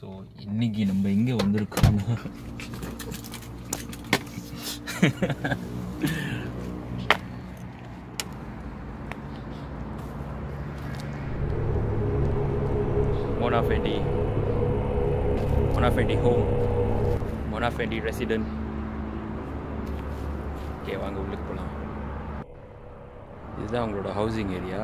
So இன்னைக்கு நம்ம எங்கே வந்திருக்கோம்னா Mona Fendi Mona Fendi home Mona Fendi resident okay வாங்க உள்ளுக்கு போகலாம் இதுதான் அவங்களோட ஹவுசிங் ஏரியா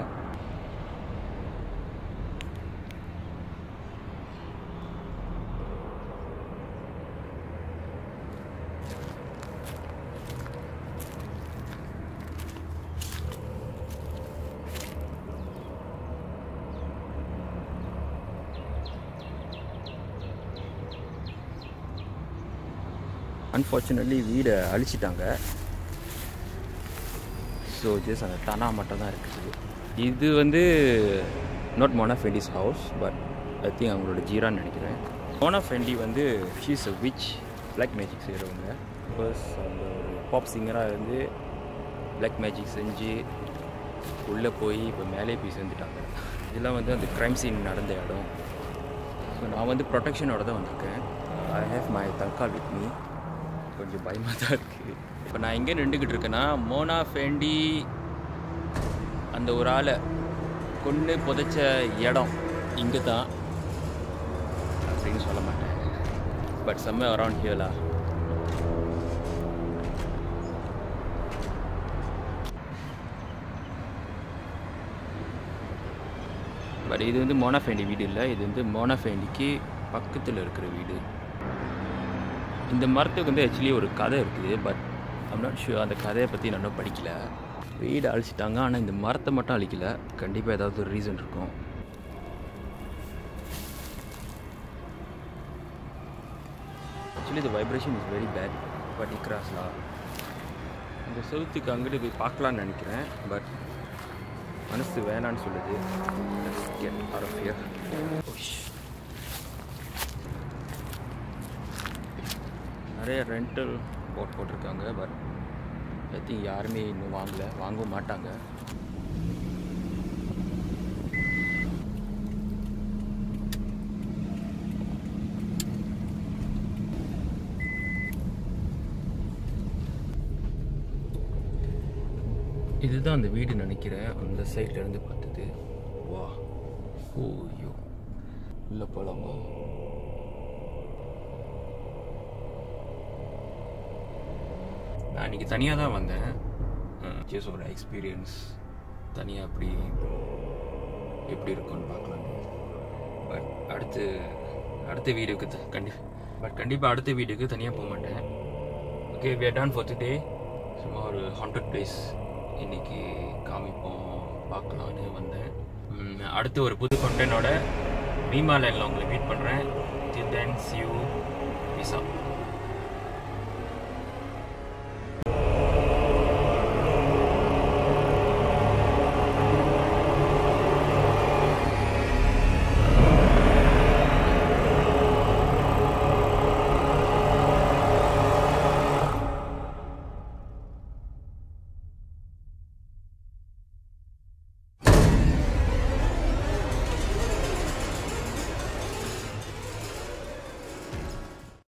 அன்ஃபார்ச்சுனேட்லி வீடை அழிச்சிட்டாங்க ஸோ ஜஸ்ட் அந்த தனா மட்டும் தான் இருக்குது இது வந்து not Mona Fendi's house but I think அவங்களோட ஜீரான்னு நினைக்கிறேன் மோனா ஃபெண்டி வந்து she's a witch black magic செய்கிறவங்க ப்ளஸ் அந்த ஒரு பாப் சிங்கராக இருந்து பிளாக் மேஜிக் செஞ்சு உள்ளே போய் இப்போ மேலே போய் சேர்ந்துட்டாங்க இதெல்லாம் வந்து அந்த க்ரைம் சீன் நடந்த இடம் ஸோ நான் வந்து ப்ரொடெக்ஷனோட தான் வந்திருக்கேன் ஐ ஹேவ் மை தற்கால் வித் மீ கொஞ்சம் பயமாக தான் இருக்குது இப்போ நான் எங்கே நின்றுக்கிட்டு இருக்கேன்னா மோனா ஃபேண்டி அந்த ஒரு ஆளை கொன்று புதைச்ச இடம் இங்கே தான் அப்படின்னு சொல்ல மாட்டேன் பட் செம்ம அரவுண்ட் ஹியலா பட் இது வந்து மோனாஃபேண்டி வீடு இல்லை இது வந்து மோனாஃபேண்டிக்கு பக்கத்தில் இருக்கிற வீடு இந்த மரத்துக்கு வந்து ஆக்சுவலி ஒரு கதை இருக்குது பட் ஐம் நாட் ஷூர் அந்த கதையை பற்றி நான் இன்னும் படிக்கல வீடு அழிச்சிட்டாங்க ஆனால் இந்த மரத்தை மட்டும் அழிக்கல கண்டிப்பாக ஏதாவது ஒரு ரீசன் இருக்கும் ஆக்சுவலி இந்த vibration is very bad but இக்ராஸ்லா இந்த செவுத்துக்கு அங்கிட்டு போய் பார்க்கலான்னு நினைக்கிறேன் பட் மனசு வேணான்னு சொல்லுது Let's get out of here. Oh, shit. நிறைய ரெண்டல் போட் போட்டிருக்காங்க பட் ஐ திங்க் யாருமே இன்னும் வாங்கலை வாங்கவும் மாட்டாங்க இதுதான் அந்த வீடு நினைக்கிறேன் அந்த சைட்ல இருந்து பார்த்தது வா ஓ ஐயோ உள்ள போலாமா நான் இன்னைக்கு தனியாக தான் வந்தேன் ஜஸ்ட் ஒரு எக்ஸ்பீரியன்ஸ் தனியாக அப்படி எப்படி இருக்கும்னு பார்க்கலாம் பட் அடுத்து அடுத்த வீடியோக்கு த- கண்டி பட் கண்டிப்பாக அடுத்த வீடியோக்கு தனியாக போக மாட்டேன் okay we are done for today சும்மா ஒரு ஹண்ட்ரட் பிளேஸ் இன்னைக்கு காமிப்போம் பார்க்கலான்னு வந்தேன் ம், அடுத்து ஒரு புது கண்டென்ட்டோட மீமா லைனில் உங்களை மீட் பண்ணுறேன் till then see you peace out